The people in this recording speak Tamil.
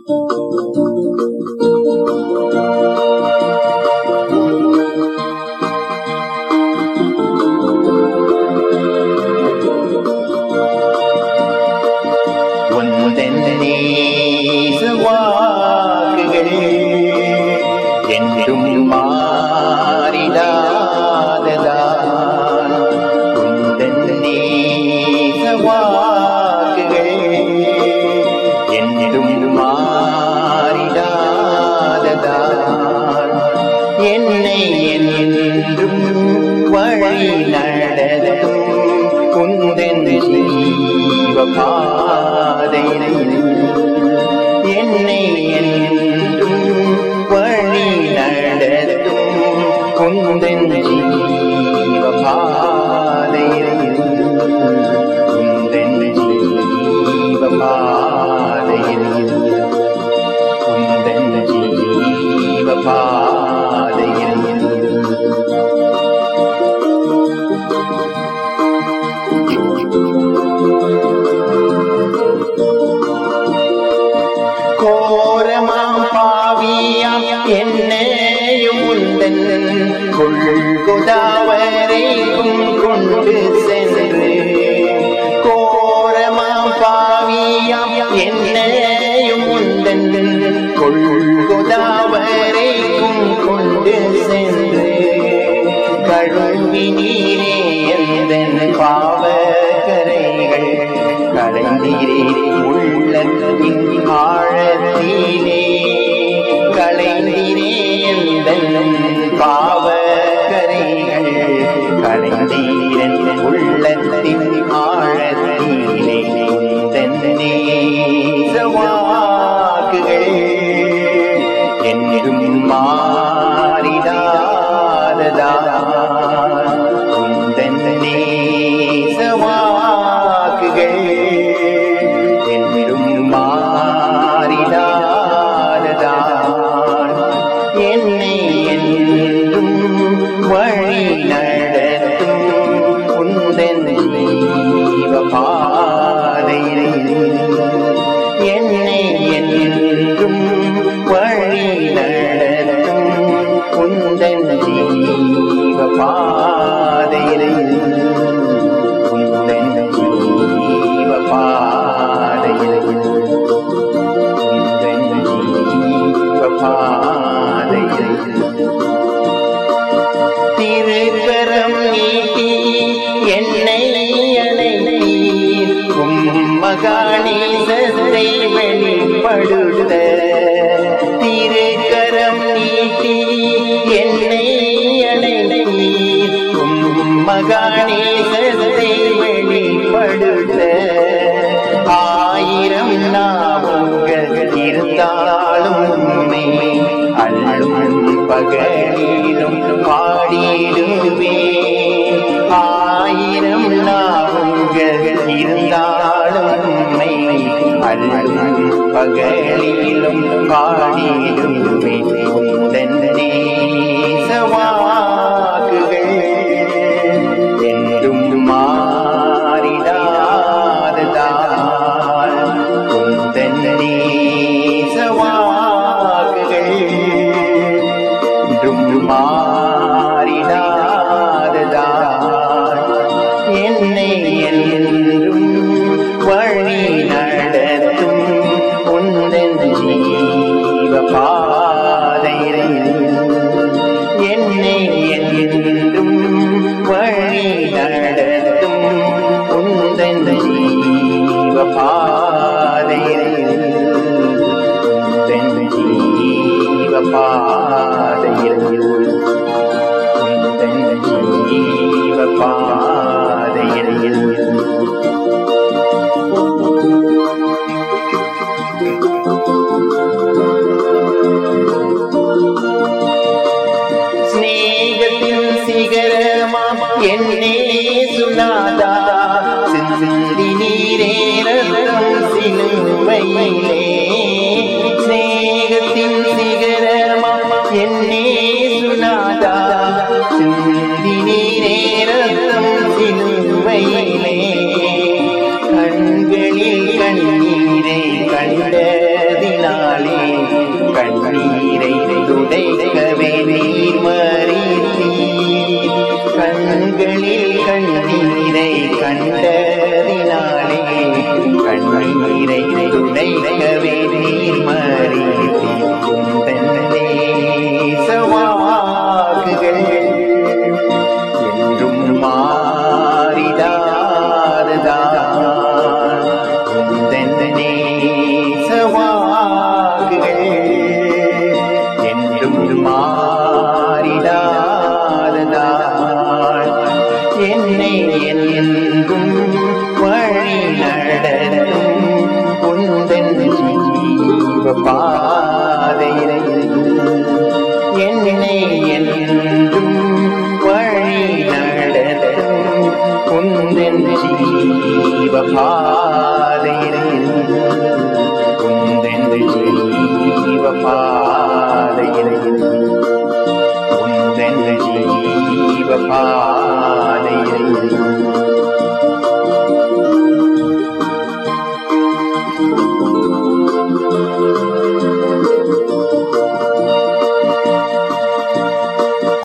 உந்தன் நேசவாக்குகள் என்றும் மாறிடாததான் உந்தன் நேசவாக்குகள் என்றும் மாறிடாததான் என்னை என்றும் வழி நடத்தும் குந்தன் ஜீவ பாதையில் என்னை என்றும் வழி நடத்தும் குந்தன் ஜீவ பாதையில் குந்தன் ஜீவ பாதையில் குந்தன் ஜீவ பாதையில் கோரமாம் பாவியாம் என்னையும் உந்தன் கொள்குதாவரைக்கும் கொண்டு சென்று கோரமாம் பாவியாம் என்னையும் உந்தன் கொள்குதாவரைக்கும் கொண்டு சென்று கழுவி நீரே எந்தன் பாவக்கரைகள் கலைந்தீரே உள்ளத்தின் ஆழத்திலே கலைந்தீரே எந்தன் பாவக்கரைகள் கலைந்தீரன் உள்ளத்தின் ஆழத்திலே தன்னே வாக்குகள் என்றும் மாறிடாததா உந்தன் நேசவாக்குகள் என்றும் மாறிடாததா என்னை என்றும் வழி நடத்தும் உந்தன் ஜீவ பாதையில் என்னை என்றும் வழி நடத்தும் குந்தன் ஜீவ பாதையில் குந்தன் ஜீவ பாதையில் குந்தன் ஜீவ பாதையில் திருக்கரம் நீட்டி என்னை அழைத்தீர் மகாணேசத்தை வெளிப்படுத்த திருக்கரம் நீட்டி என்னை அழைத்தீர் மகாணேசத்தை வெளிப்படுத்த ஆயிரம் நாவுகள் இருந்தாலும் உண்மை அல்லும் பகலிலும் பாடிடுவே ஆயிரம் நாவுகள் இருந்தாலும் உண்மை அல்லும் பகலிலும் பாடிடுவே உந்தன் நேசவாக்குகள் என்றும் மாறிடாததால் உந்தன் நேசவாக்குகள் என்றும் மாறிடாததால் என்னை என்றும் வழி நடத்தும் உந்தன் ஜீவ பாதையில் என்னை என்றும் வழி நடத்தும் உந்தன் ஜீவ பாதையில் உந்தன் ஜீவ பாதையில் உந்தன் ஜீவ பாதையில் ஸ்நேகத்தின் சிகரமாம் என்னே சுனாதா சிந்தி நீரே ரத்தம் சிலுவையிலே ஸ்நேகத்தின் சிகரமாம் என்னே சுனாதா சிந்தி நீரே ரத்தம் சிலுவையிலே கண்களில் கண்ணீரை கண்டதினால் பாதையிலே என்னை என்றும் வழி நடத்தும் குந்தன் ஜீவ பாதையிலே குந்தன் ஜீவ பாதையிலே குந்தன் ஜீவ பாதையிலே